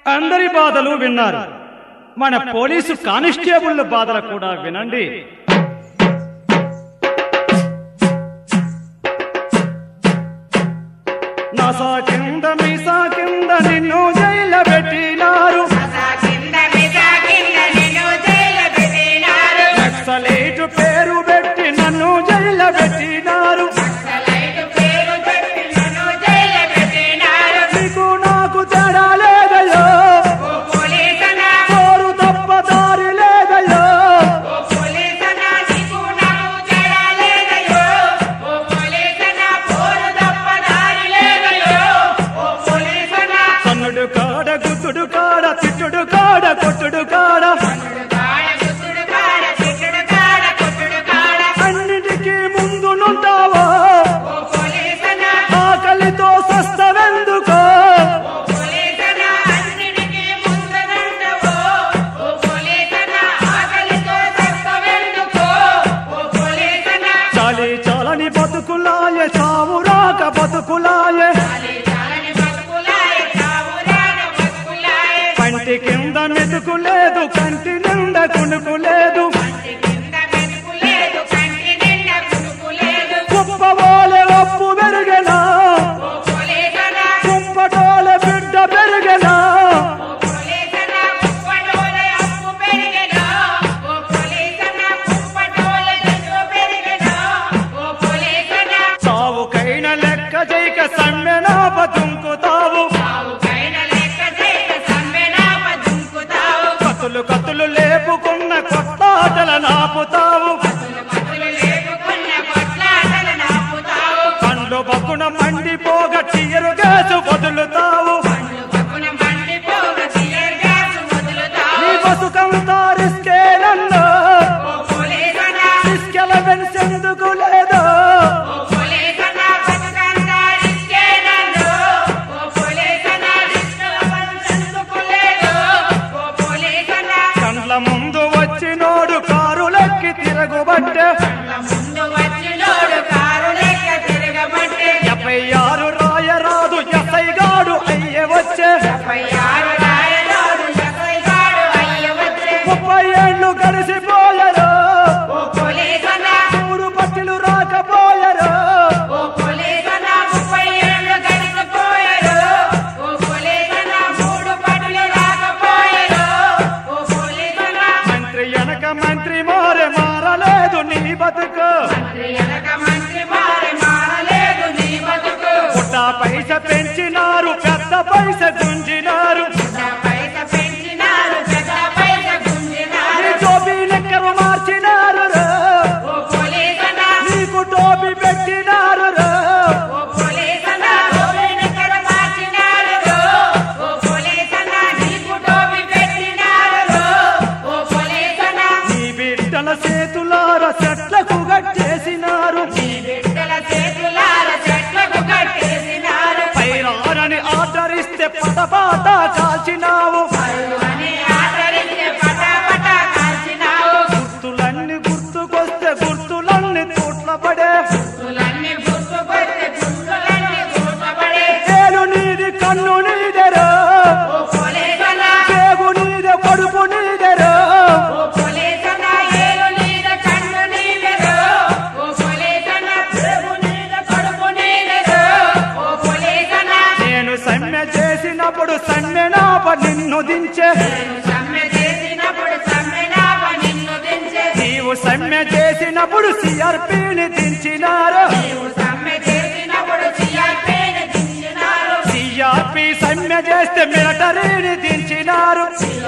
అందరి బాధలు విన్నారు మన పోలీసు కానిస్టేబుల్ బాధలు కూడా వినండి నసా కింద మీసా కింద నిన్ను జైల పెట్టినారు నక్సలైట్ పేరు పెట్టి నన్ను జైల పెట్టినారు నీకు నాకు తేడా లేదయ్యో కోరు తప్ప దారి లేదయ్యో కన్నుడు కాడ గుద్దుడు కాడ తిట్టుడు కాడ కొట్టుడు కాడ అన్నిటికీ ముందు నుంటావో ఆకలితో సస్తవెందుకో చాలి చాలని బతుకులాయే చావు రాక బతుకులాయే పంటి కింద మెతుకు లేదు కంటి నిండా కునుకు లేదు కుప్పబోలే ఒప్పు పెరిగెనా కుంపటోలే బిడ్డ పెరిగెనా సావుకైన లెక్క చేయక సమ్మెనా బతుంకుతావు కతులు కతులు లేపుకున్న కొట్లాటల నాపుతావు కండ్లు బక్కున మండిపోగ చీరు గ్యాసు వదులుతావు నీ బతుకంతా రిస్కే నన్ను రిస్కెల వెన్సెందుకు లేదు కండ్ల ముందు వచ్చినోడు కారులెక్కి తిరగుబట్టే ఎనభై ఆరు రాయరాదు ఎస్ఐ గాడు అయ్యే వచ్చే ముప్పై ఏళ్ళు కలిసిపోయారు మూడు పట్టిలు రాకపోయారు మంత్రి వెనక మంత్రి మారే మారలేదు నీ బతుకు పుట్ట పైస పెంచినారు పెద్ద పైస గుంజినారు నీ టోపీ లెక్కలు మార్చినారు రో. నీకు టోపీ పెట్టినారు రో. నీ బిడ్డల చేతులార చెట్లకు గట్టేసినారు పైరారని ఆర్డర్ ఇస్తే పటపాట కాల్చినావు గుర్తులన్నీ గుర్తుకొస్తే గుర్తులన్నీ తోట్ల పడే ఏలు నీది కన్ను నీదెరో పేగు నీదే కడుపు నీదెరో నేను సమ్మె చేసినప్పుడు సమ్మె నాప నిన్ను దించే నీవు సమ్మె చేసినప్పుడు సిఆర్పిని దించినారు సిఆర్పి సమ్మె చేస్తే మిలిటరీని దించినారు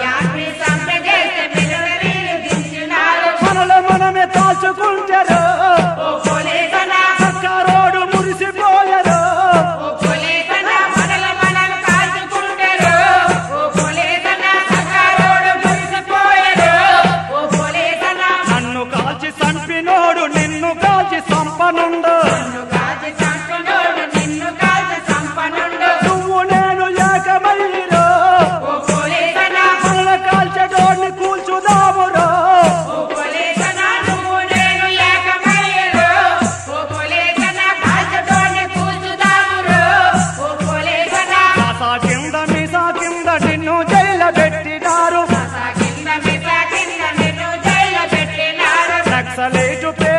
మనలో మనమే దాచుకుంటారు సర్కారోడు మురిసిపోయారు నన్ను కాల్చి చంపినోడు నిన్ను కాల్చి సంపనుండు నువ్వు నేను ఏకమైరో మనల కాల్చడోడిని కూల్చుదామురో నువ్వు నేను ఏకమై ప్లేటు ప్లేటు